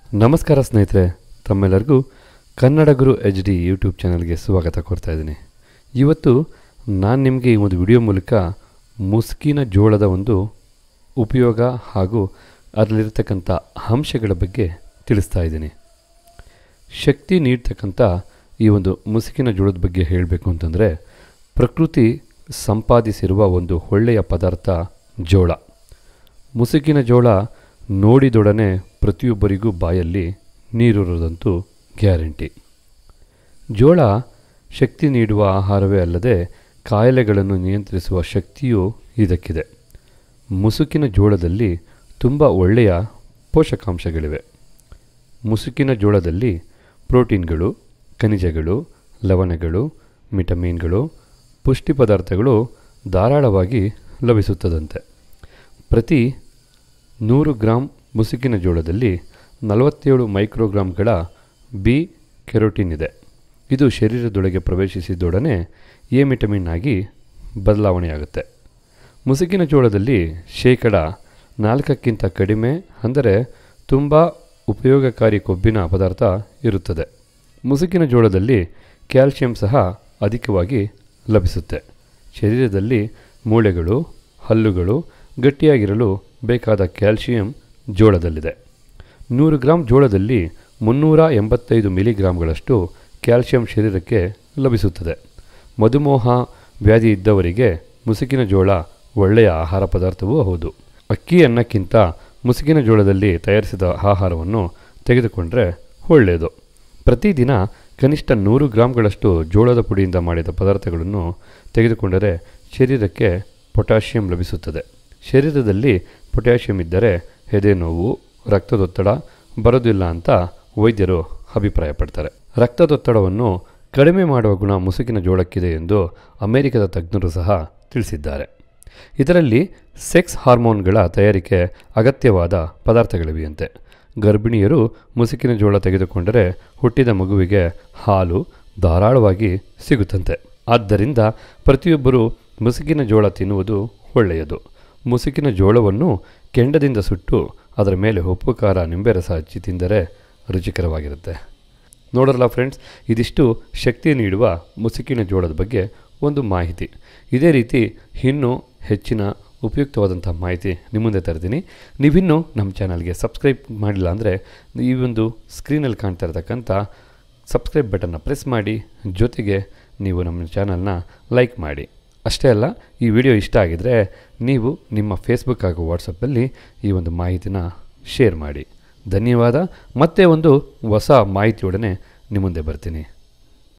ನಮಸ್ಕಾರ ಸ್ನೇಹಿತರೆ ತಮ್ಮೆಲ್ಲರಿಗೂ Kannada Guru H D YouTube ಚಾನಲ್ಗೆ ಸ್ವಾಗತ ಕೊಡ್ತಾ ಇದ್ದೀನಿ ಇವತ್ತು ನಾನು ನಿಮಗೆ ಈ ಒಂದು ವಿಡಿಯೋ ಮೂಲಕ ಮುಸ್ಕಿನ ಜೋಳದ ಒಂದು ಉಪಯೋಗ ಹಾಗೂ ಅದರಲ್ಲಿರ್ತಕ್ಕಂಥ ಅಂಶಗಳ ಬಗ್ಗೆ ತಿಳಿಸ್ತಾ ಇದ್ದೀನಿ ಶಕ್ತಿ ನೀಡ್ತಕ್ಕಂಥ ಈ ಒಂದು ಮುಸುಕಿನ ಜೋಳದ ಬಗ್ಗೆ ಹೇಳಬೇಕು ಅಂತಂದರೆ ಪ್ರಕೃತಿ ಸಂಪಾದಿಸಿರುವ ಒಂದು ಒಳ್ಳೆಯ ಪದಾರ್ಥ ಜೋಳ ಮುಸುಕಿನ ಜೋಳ ನೋಡಿದೊಡನೆ ಪ್ರತಿಯೊಬ್ಬರಿಗೂ ಬಾಯಲ್ಲಿ ನೀರೂರೋದಂತೂ ಗ್ಯಾರಂಟಿ ಜೋಳ ಶಕ್ತಿ ನೀಡುವ ಆಹಾರವೇ ಅಲ್ಲದೆ ಕಾಯಿಲೆಗಳನ್ನು ನಿಯಂತ್ರಿಸುವ ಶಕ್ತಿಯೂ ಇದಕ್ಕಿದೆ ಮುಸುಕಿನ ಜೋಳದಲ್ಲಿ ತುಂಬ ಒಳ್ಳೆಯ ಪೋಷಕಾಂಶಗಳಿವೆ ಮುಸುಕಿನ ಜೋಳದಲ್ಲಿ ಪ್ರೋಟೀನ್ಗಳು ಖನಿಜಗಳು ಲವಣಗಳು ವಿಟಮಿನ್ಗಳು ಪುಷ್ಟಿ ಪದಾರ್ಥಗಳು ಧಾರಾಳವಾಗಿ ಲಭಿಸುತ್ತದಂತೆ ಪ್ರತಿ ನೂರು ಗ್ರಾಂ ಮುಸುಕಿನ ಜೋಳದಲ್ಲಿ ನಲವತ್ತೇಳು ಮೈಕ್ರೋಗ್ರಾಂಗಳ ಬಿ ಕೆರೋಟಿನ್ ಇದೆ ಇದು ಶರೀರದೊಳಗೆ ಪ್ರವೇಶಿಸಿದೊಡನೆ ಎ ವಿಟಮಿನ್ ಆಗಿ ಬದಲಾವಣೆಯಾಗುತ್ತೆ ಮುಸುಕಿನ ಜೋಳದಲ್ಲಿ ಶೇಕಡ ನಾಲ್ಕಕ್ಕಿಂತ ಕಡಿಮೆ ಅಂದರೆ ತುಂಬ ಉಪಯೋಗಕಾರಿ ಕೊಬ್ಬಿನ ಪದಾರ್ಥ ಇರುತ್ತದೆ ಮುಸುಕಿನ ಜೋಳದಲ್ಲಿ ಕ್ಯಾಲ್ಸಿಯಂ ಸಹ ಅಧಿಕವಾಗಿ ಲಭಿಸುತ್ತೆ ಶರೀರದಲ್ಲಿ ಮೂಳೆಗಳು ಹಲ್ಲುಗಳು ಗಟ್ಟಿಯಾಗಿರಲು ಬೇಕಾದ ಕ್ಯಾಲ್ಸಿಯಂ ಜೋಳದಲ್ಲಿದೆ ನೂರು ಗ್ರಾಂ ಜೋಳದಲ್ಲಿ ಮುನ್ನೂರ ಎಂಬತ್ತೈದು ಮಿಲಿಗ್ರಾಂಗಳಷ್ಟು ಕ್ಯಾಲ್ಸಿಯಂ ಶರೀರಕ್ಕೆ ಲಭಿಸುತ್ತದೆ ಮಧುಮೇಹ ವ್ಯಾಧಿ ಇದ್ದವರಿಗೆ ಮುಸುಕಿನ ಜೋಳ ಒಳ್ಳೆಯ ಆಹಾರ ಪದಾರ್ಥವೂ ಹೌದು ಅಕ್ಕಿ ಅನ್ನಕ್ಕಿಂತ ಮುಸುಕಿನ ಜೋಳದಲ್ಲಿ ತಯಾರಿಸಿದ ಆಹಾರವನ್ನು ತೆಗೆದುಕೊಂಡರೆ ಒಳ್ಳೆಯದು ಪ್ರತಿದಿನ ಕನಿಷ್ಠ ನೂರು ಗ್ರಾಂಗಳಷ್ಟು ಜೋಳದ ಪುಡಿಯಿಂದ ಮಾಡಿದ ಪದಾರ್ಥಗಳನ್ನು ತೆಗೆದುಕೊಂಡರೆ ಶರೀರಕ್ಕೆ ಪೊಟ್ಯಾಷಿಯಂ ಲಭಿಸುತ್ತದೆ ಶರೀರದಲ್ಲಿ ಪೊಟ್ಯಾಷಿಯಂ ಇದ್ದರೆ ಎದೆ ನೋವು ರಕ್ತದೊತ್ತಡ ಬರೋದಿಲ್ಲ ಅಂತ ವೈದ್ಯರು ಅಭಿಪ್ರಾಯಪಡ್ತಾರೆ ರಕ್ತದೊತ್ತಡವನ್ನು ಕಡಿಮೆ ಮಾಡುವ ಗುಣ ಮುಸುಕಿನ ಜೋಳಕ್ಕಿದೆ ಎಂದು ಅಮೆರಿಕದ ತಜ್ಞರು ಸಹ ತಿಳಿಸಿದ್ದಾರೆ ಇದರಲ್ಲಿ ಸೆಕ್ಸ್ ಹಾರ್ಮೋನ್ಗಳ ತಯಾರಿಕೆ ಅಗತ್ಯವಾದ ಪದಾರ್ಥಗಳಿವೆಯಂತೆ ಗರ್ಭಿಣಿಯರು ಮುಸುಕಿನ ಜೋಳ ತೆಗೆದುಕೊಂಡರೆ ಹುಟ್ಟಿದ ಮಗುವಿಗೆ ಹಾಲು ಧಾರಾಳವಾಗಿ ಸಿಗುತ್ತಂತೆ ಆದ್ದರಿಂದ ಪ್ರತಿಯೊಬ್ಬರೂ ಮುಸುಕಿನ ಜೋಳ ತಿನ್ನುವುದು ಒಳ್ಳೆಯದು ಮುಸುಕಿನ ಜೋಳವನ್ನು ಕೆಂಡದಿಂದ ಸುಟ್ಟು ಅದರ ಮೇಲೆ ಉಪ್ಪು ಖಾರ ನಿಂಬೆ ರಸ ಹಚ್ಚಿ ತಿಂದರೆ ರುಚಿಕರವಾಗಿರುತ್ತೆ ನೋಡರಲ್ಲ ಫ್ರೆಂಡ್ಸ್ ಇದಿಷ್ಟು ಶಕ್ತಿ ನೀಡುವ ಮುಸುಕಿನ ಜೋಳದ ಬಗ್ಗೆ ಒಂದು ಮಾಹಿತಿ ಇದೇ ರೀತಿ ಇನ್ನೂ ಹೆಚ್ಚಿನ ಉಪಯುಕ್ತವಾದಂಥ ಮಾಹಿತಿ ನಿಮ್ಮ ಮುಂದೆ ತರ್ತೀನಿ ನೀವಿನ್ನೂ ನಮ್ಮ ಚಾನಲ್ಗೆ ಸಬ್ಸ್ಕ್ರೈಬ್ ಮಾಡಿಲ್ಲ ಅಂದರೆ ಈ ಒಂದು ಸ್ಕ್ರೀನಲ್ಲಿ ಕಾಣ್ತಾ ಇರತಕ್ಕಂಥ ಸಬ್ಸ್ಕ್ರೈಬ್ ಬಟನ್ನ ಪ್ರೆಸ್ ಮಾಡಿ ಜೊತೆಗೆ ನೀವು ನಮ್ಮ ಚಾನಲ್ನ ಲೈಕ್ ಮಾಡಿ ಅಷ್ಟೇ ಅಲ್ಲ ಈ ವಿಡಿಯೋ ಇಷ್ಟ ಆಗಿದರೆ ನೀವು ನಿಮ್ಮ ಫೇಸ್ಬುಕ್ ಹಾಗೂ ವಾಟ್ಸಪ್ಪಲ್ಲಿ ಈ ಒಂದು ಮಾಹಿತಿನ ಶೇರ್ ಮಾಡಿ ಧನ್ಯವಾದ ಮತ್ತೆ ಒಂದು ಹೊಸ ಮಾಹಿತಿಯೊಡನೆ ನಿಮ್ಮ ಮುಂದೆ ಬರ್ತೀನಿ